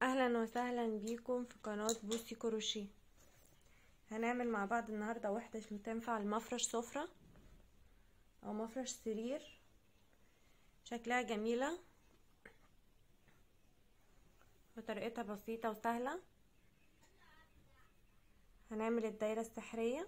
اهلا وسهلا بيكم في قناة بوسي كروشيه هنعمل مع بعض النهاردة وحدة تنفع المفرش سفرة او مفرش سرير شكلها جميلة وطريقتها بسيطة وسهلة هنعمل الدايرة السحرية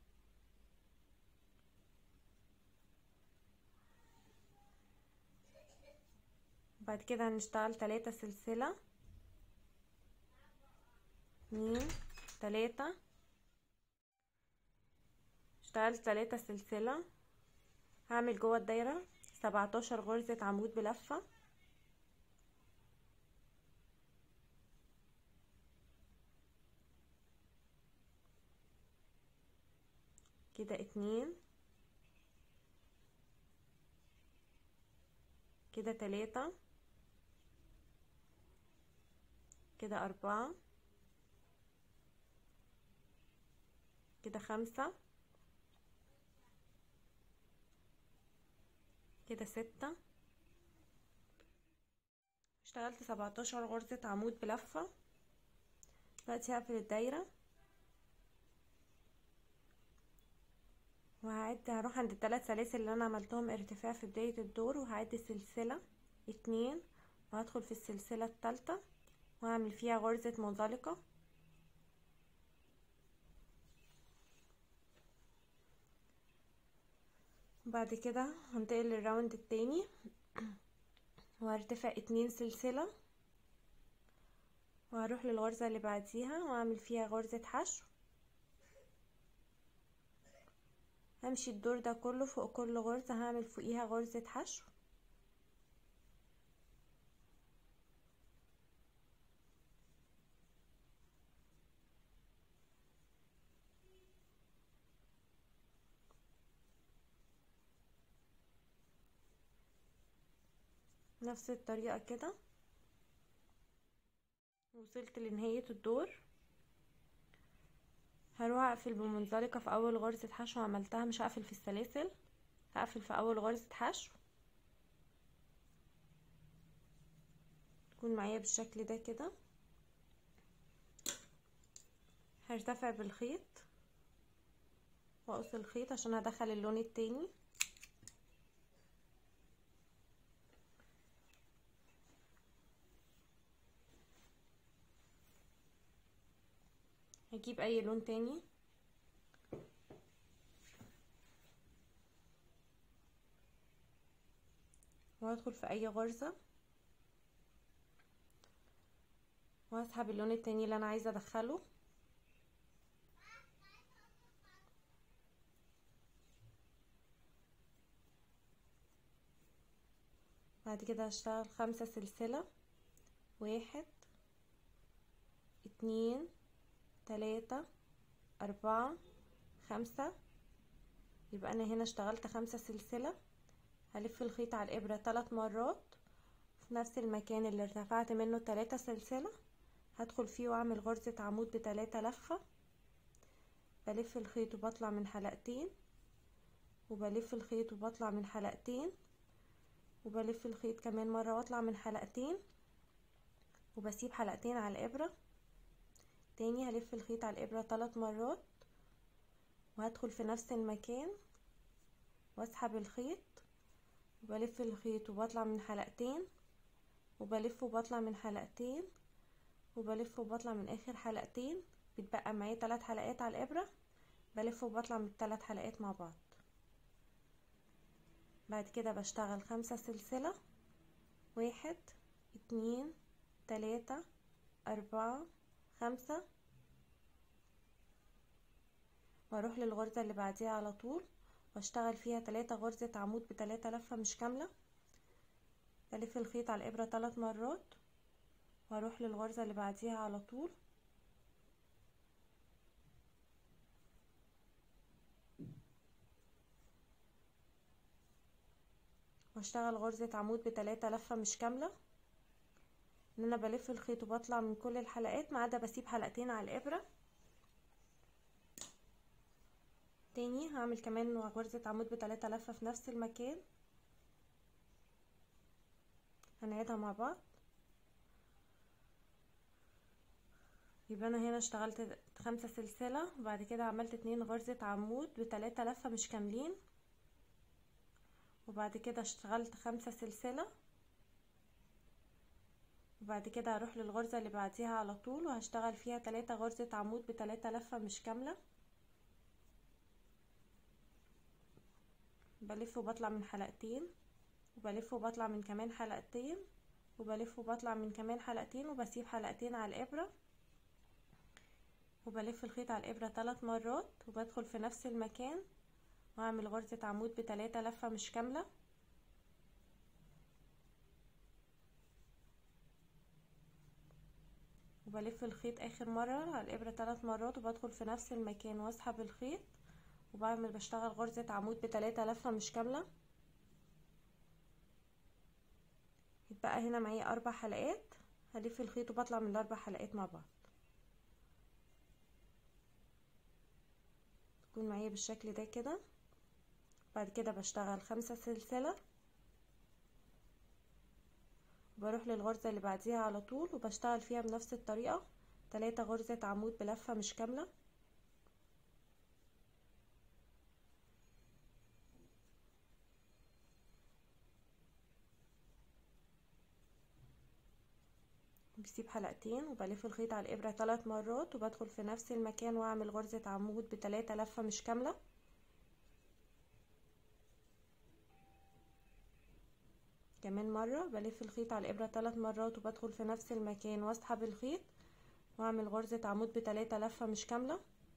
بعد كده هنشتغل تلاتة سلسلة اتنين تلاتة اشتغلت تلاتة سلسلة هعمل جوه الدايرة سبعتاشر غرزة عمود بلفة كده اتنين كده تلاتة كده أربعة كده خمسة كده ستة اشتغلت سبعتاشر غرزة عمود بلفة دلوقتي هقفل الدايرة وهعد هروح عند الثلاث سلاسل اللي انا عملتهم ارتفاع في بداية الدور وهعد سلسلة اتنين وهدخل في السلسلة التالتة وهعمل فيها غرزة منزلقة بعد كده هنتقل للراوند التاني وهرتفع اتنين سلسلة وهروح للغرزة اللي بعديها واعمل فيها غرزة حشو همشي الدور ده كله فوق كل غرزة هعمل فوقيها غرزة حشو نفس الطريقة كده وصلت لنهاية الدور هروح اقفل بمنزلقة في اول غرزة حشو عملتها مش هقفل في السلاسل هقفل في اول غرزة حشو تكون معايا بالشكل ده كده هرتفع بالخيط واقص الخيط عشان هدخل اللون التاني هجيب اي لون تاني وهدخل في اي غرزة وهسحب اللون التاني اللي انا عايزة ادخله بعد كده هشتغل خمسة سلسلة واحد اتنين تلاتة أربعة خمسة يبقى أنا هنا اشتغلت خمسة سلسلة هلف الخيط على الإبرة ثلاث مرات في نفس المكان اللي ارتفعت منه تلاتة سلسلة هدخل فيه واعمل غرزة عمود بتلاتة لفة بلف الخيط وبطلع من حلقتين وبلف الخيط وبطلع من حلقتين وبلف الخيط كمان مرة واطلع من حلقتين وبسيب حلقتين على الإبرة تاني هلف الخيط على الإبرة ثلاث مرات وهدخل في نفس المكان واسحب الخيط وبلف الخيط وبطلع من حلقتين وبلف وبطلع من حلقتين وبلف وبطلع من اخر حلقتين بتبقى معايا ثلاث حلقات على الإبرة بلف وبطلع من الثلاث حلقات مع بعض بعد كده بشتغل خمسة سلسلة واحد اتنين تلاتة أربعة خمسة واروح للغرزة اللي بعديها على طول واشتغل فيها تلاتة غرزة عمود بتلاتة لفة مش كاملة بلف الخيط على الابرة تلات مرات واروح للغرزة اللي بعديها على طول واشتغل غرزة عمود بتلاتة لفة مش كاملة ان انا بلف الخيط وبطلع من كل الحلقات ما عدا بسيب حلقتين على الابره تاني هعمل كمان غرزة عمود بتلاتة لفة في نفس المكان هنعيدها مع بعض يبقى انا هنا اشتغلت خمسة سلسلة وبعد كده عملت اتنين غرزة عمود بتلاتة لفة مش كاملين وبعد كده اشتغلت خمسة سلسلة وبعد كده هروح للغرزة اللي بعديها على طول وهشتغل فيها تلاتة غرزة عمود بتلاتة لفة مش كاملة بلف وبطلع من حلقتين وبلف وبطلع من كمان حلقتين وبلف وبطلع من كمان حلقتين وبسيب حلقتين على الابرة وبلف الخيط على الابرة ثلاث مرات وبدخل في نفس المكان واعمل غرزة عمود بتلاتة لفة مش كاملة وبلف الخيط اخر مرة على الابرة ثلاث مرات وبدخل في نفس المكان واسحب الخيط وبعمل بشتغل غرزة عمود بتلاتة لفة مش كاملة يتبقى هنا معايا اربع حلقات هلف الخيط وبطلع من الاربع حلقات مع بعض تكون معايا بالشكل ده كده بعد كده بشتغل خمسة سلسلة بروح للغرزة اللي بعديها على طول وبشتغل فيها بنفس الطريقة تلاتة غرزة عمود بلفة مش كاملة بسيب حلقتين وبلف الخيط على الابرة ثلاث مرات وبدخل في نفس المكان واعمل غرزة عمود بتلاتة لفة مش كاملة كمان مرة بلف الخيط على الابرة ثلاث مرات وبدخل في نفس المكان واسحب الخيط واعمل غرزة عمود بتلاتة لفة مش كاملة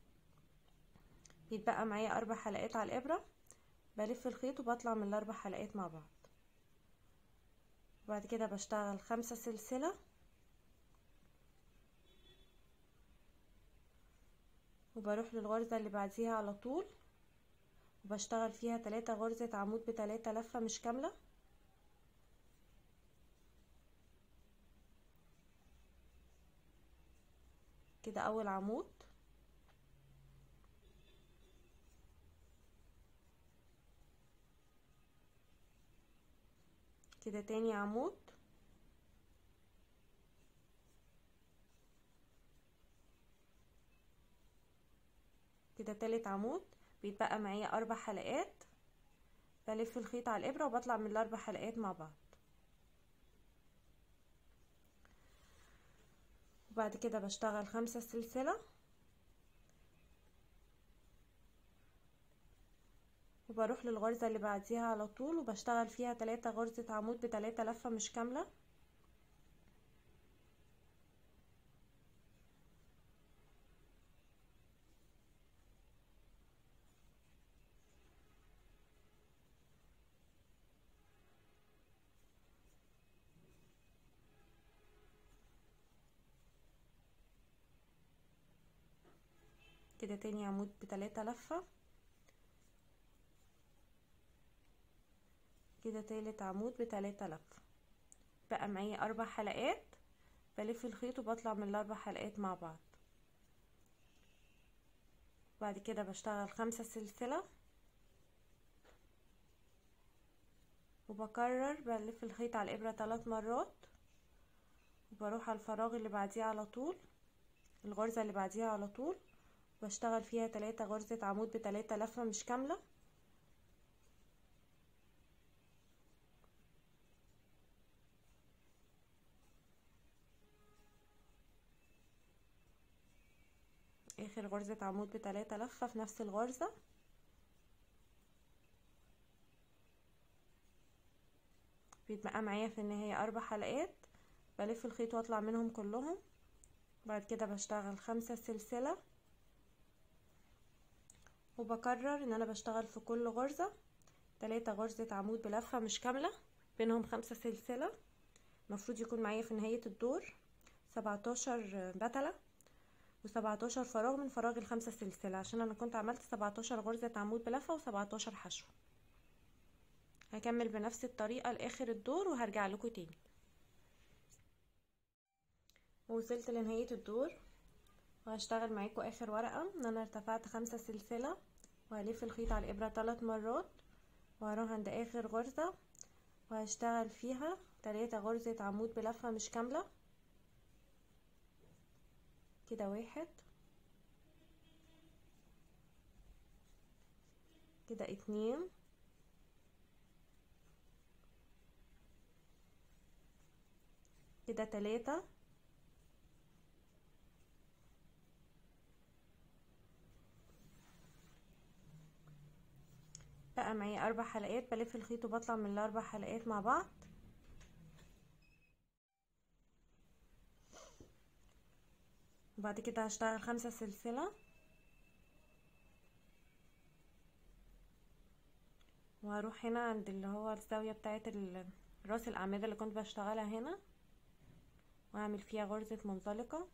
بيتبقى معايا اربع حلقات على الابرة بلف الخيط وبطلع من الاربع حلقات مع بعض وبعد كده بشتغل خمسة سلسلة وبروح للغرزة اللي بعديها على طول وبشتغل فيها تلاتة غرزة عمود بتلاتة لفة مش كاملة كده اول عمود كده تاني عمود كده تالت عمود بيتبقى معايا اربع حلقات بلف الخيط على الابره وبطلع من الاربع حلقات مع بعض وبعد كده بشتغل خمسة سلسلة وبروح للغرزة اللي بعديها على طول وبشتغل فيها تلاتة غرزة عمود بتلاتة لفة مش كاملة كده تاني عمود بتلاتة لفة كده تالت عمود بتلاتة لفة بقى معايا اربع حلقات بلف الخيط وبطلع من الاربع حلقات مع بعض بعد كده بشتغل خمسة سلسلة وبكرر بلف الخيط على الابرة ثلاث مرات وبروح على الفراغ اللي بعديه على طول الغرزة اللي بعديها على طول بشتغل فيها تلاتة غرزة عمود بتلاتة لفة مش كاملة اخر غرزة عمود بتلاتة لفة في نفس الغرزة بيتبقى معايا في النهاية اربع حلقات بلف الخيط واطلع منهم كلهم بعد كده بشتغل خمسة سلسلة وبكرر ان انا بشتغل في كل غرزة تلاتة غرزة عمود بلفة مش كاملة بينهم خمسة سلسلة المفروض يكون معايا في نهاية الدور سبعتاشر بتلة وسبعتاشر فراغ من فراغ الخمسة سلسلة عشان انا كنت عملت سبعتاشر غرزة عمود بلفة وسبعتاشر حشو هكمل بنفس الطريقة لاخر الدور وهرجع لكم تاني وصلت لنهاية الدور وهشتغل معاكم اخر ورقة ان انا ارتفعت خمسة سلسلة وهلف الخيط على الابرة ثلاث مرات وهروح عند اخر غرزة وهشتغل فيها تلاتة غرزة عمود بلفة مش كاملة كده واحد كده اتنين كده تلاتة بقى معايا اربع حلقات بلف الخيط وبطلع من الاربع حلقات مع بعض وبعد كده هشتغل خمسة سلسلة وهروح هنا عند اللي هو الزاوية بتاعت راس الاعمدة اللي كنت بشتغلها هنا واعمل فيها غرزة منزلقة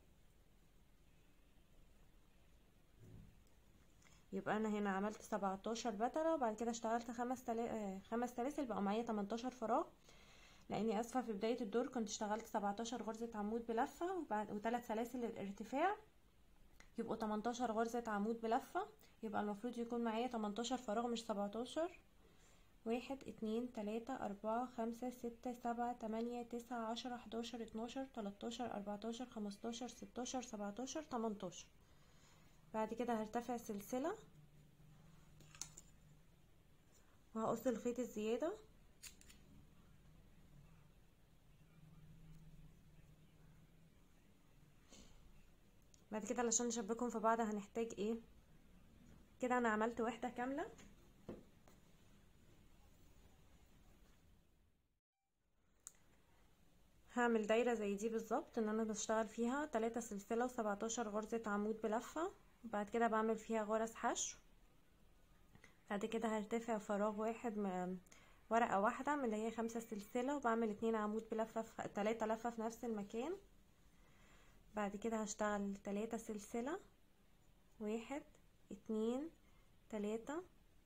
يبقى انا هنا عملت سبعتاشر بترة وبعد كده اشتغلت خمس تلا... خمس سلاسل بقوا معايا تمنتاشر فراغ لاني اسفه في بدايه الدور كنت اشتغلت سبعتاشر غرزه عمود بلفه وبعد وثلاث سلاسل الارتفاع يبقوا تمنتاشر غرزه عمود بلفه يبقى المفروض يكون معايا تمنتاشر فراغ مش سبعتاشر واحد اتنين تلاتة اربعة خمسة ستة سبعة تمانية تسعة عشرة حداشر اتناشر تلاتاشر اربعتاشر خمستاشر ستاشر سبعتاشر تمنتاشر بعد كده هرتفع سلسلة وهقص الخيط الزيادة بعد كده علشان نشبكهم في بعض هنحتاج ايه كده انا عملت وحدة كاملة هعمل دايرة زي دي بالظبط ان انا بشتغل فيها تلاتة سلسلة وسبعتاشر غرزة عمود بلفة بعد كده بعمل فيها غرز حشو بعد كده هرتفع فراغ واحد م... ورقة واحدة من اللي هي خمسة سلسلة وبعمل اتنين عمود بلفة في تلاتة لفة في نفس المكان بعد كده هشتغل تلاتة سلسلة واحد اتنين تلاتة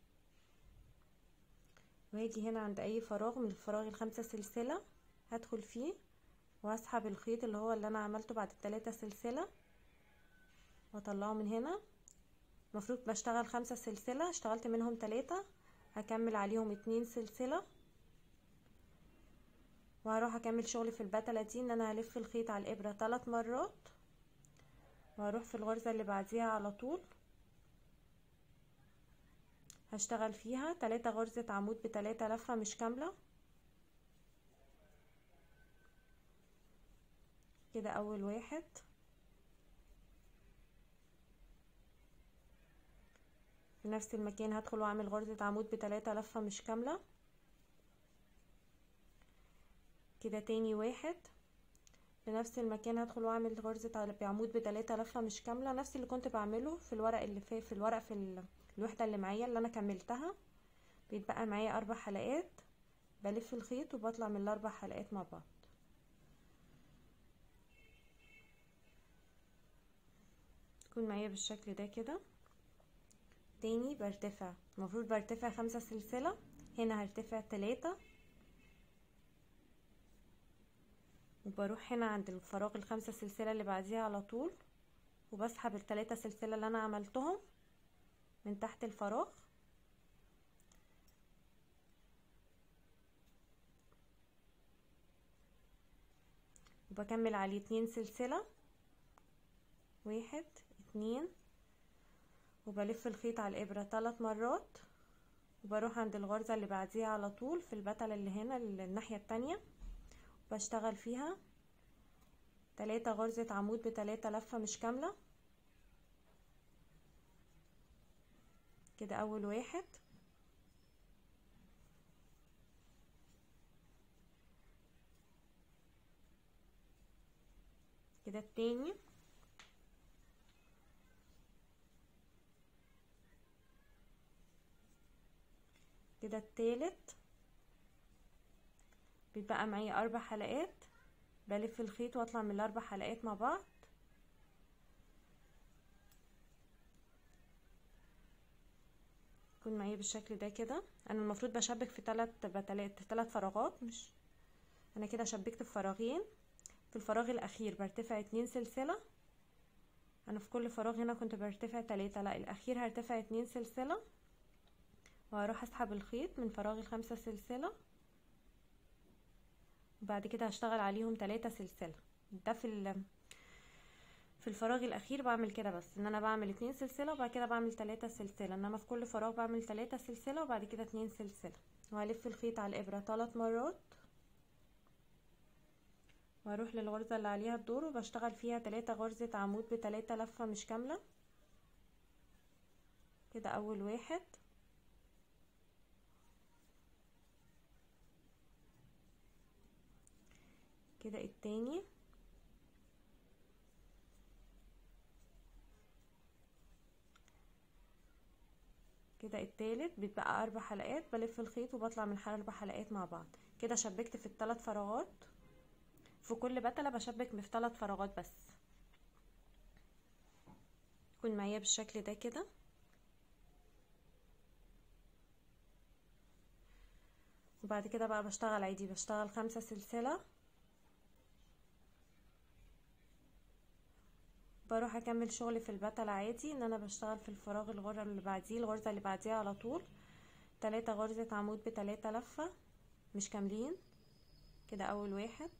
وهاجي هنا عند اي فراغ من الفراغ الخمسة سلسلة هدخل فيه واسحب الخيط اللي هو اللي انا عملته بعد التلاتة سلسلة واطلعه من هنا المفروض بشتغل خمسة سلسلة اشتغلت منهم تلاتة هكمل عليهم اتنين سلسلة وهروح اكمل شغلي في البتلة دي ان انا هلف الخيط على الابرة ثلاث مرات وهروح في الغرزة اللي بعديها على طول هشتغل فيها تلاتة غرزة عمود بتلاتة لفة مش كاملة كده اول واحد في نفس المكان هدخل واعمل غرزة عمود بتلاتة لفة مش كاملة كده تاني واحد في نفس المكان هدخل واعمل غرزة بعمود بتلاتة لفة مش كاملة نفس اللي كنت بعمله في الورق اللي في, في الورق في الوحدة اللي معايا اللي انا كملتها بيتبقى معايا اربع حلقات بلف الخيط وبطلع من الاربع حلقات مع بعض تكون معايا بالشكل ده كده تاني برتفع المفروض برتفع خمسة سلسلة هنا هرتفع تلاتة وبروح هنا عند الفراغ الخمسة سلسلة اللي بعديها على طول وبسحب التلاتة سلسلة اللي انا عملتهم من تحت الفراغ وبكمل عليه اتنين سلسلة واحد اتنين وبلف الخيط على الابرة ثلاث مرات وبروح عند الغرزة اللي بعديها على طول في البتلة اللي هنا الناحية التانية بشتغل فيها تلاتة غرزة عمود بتلاتة لفة مش كاملة كده اول واحد كده التاني كده التالت بيبقى معايا اربع حلقات بلف الخيط واطلع من الاربع حلقات مع بعض يكون معايا بالشكل ده كده انا المفروض بشبك في ثلاث بتلات ثلاث فراغات مش انا كده شبكت في فراغين في الفراغ الاخير برتفع اتنين سلسله انا في كل فراغ هنا كنت برتفع تلاتة لا الاخير هرتفع اتنين سلسله وهروح اسحب الخيط من فراغ الخمسة سلسلة وبعد كده هشتغل عليهم تلاتة سلسلة ده في في الفراغ الاخير بعمل كده بس ان انا بعمل اتنين سلسله وبعد كده بعمل تلاتة سلسله انما في كل فراغ بعمل تلاتة سلسله وبعد كده اتنين سلسله وهلف الخيط على الابره ثلاث مرات واروح للغرزه اللي عليها الدور وبشتغل فيها تلاتة غرزه عمود بتلاتة لفه مش كامله كده اول واحد كده التاني كده التالت بيتبقى اربع حلقات بلف الخيط وبطلع من اربع حلقات مع بعض كده شبكت في الثلاث فراغات في كل بتله بشبك في ثلاث فراغات بس يكون معايا بالشكل ده كده وبعد كده بقى بشتغل عادي بشتغل خمسة سلسلة بروح اكمل شغل في البتل عادي ان انا بشتغل في الفراغ الغرة اللي بعديه الغرزة اللي بعديها على طول تلاتة غرزة عمود بتلاتة لفة مش كاملين كده اول واحد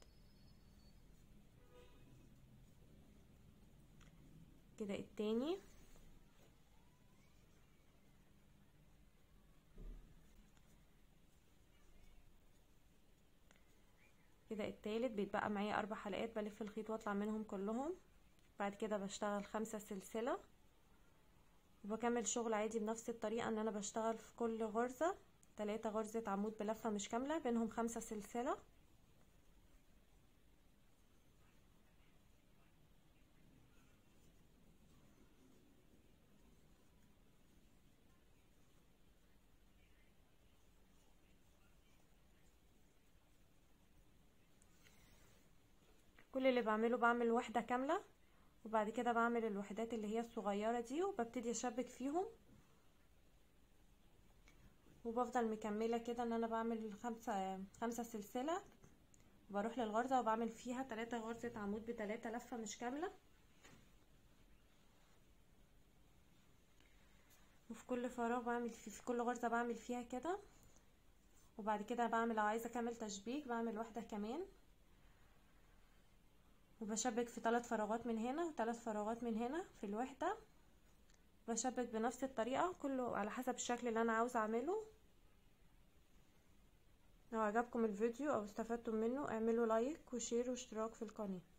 كده التاني كده التالت بيتبقى معايا اربع حلقات بلف الخيط واطلع منهم كلهم بعد كده بشتغل خمسة سلسلة وبكمل شغل عادي بنفس الطريقة ان انا بشتغل في كل غرزة تلاتة غرزة عمود بلفة مش كاملة بينهم خمسة سلسلة كل اللي بعمله بعمل واحدة كاملة وبعد كده بعمل الوحدات اللي هي الصغيرة دي وببتدي اشبك فيهم وبفضل مكملة كده ان انا بعمل خمسة خمسة سلسلة وبروح للغرزة وبعمل فيها تلاتة غرزة عمود بتلاتة لفة مش كاملة وفي كل فراغ بعمل في, في كل غرزة بعمل فيها كده وبعد كده بعمل لو عايزة اكمل تشبيك بعمل واحدة كمان وبشبك في ثلاث فراغات من هنا وثلاث فراغات من هنا في الوحدة بشبك بنفس الطريقة كله على حسب الشكل اللي انا عاوزة اعمله لو عجبكم الفيديو او استفدتم منه اعملوا لايك وشير واشتراك في القناة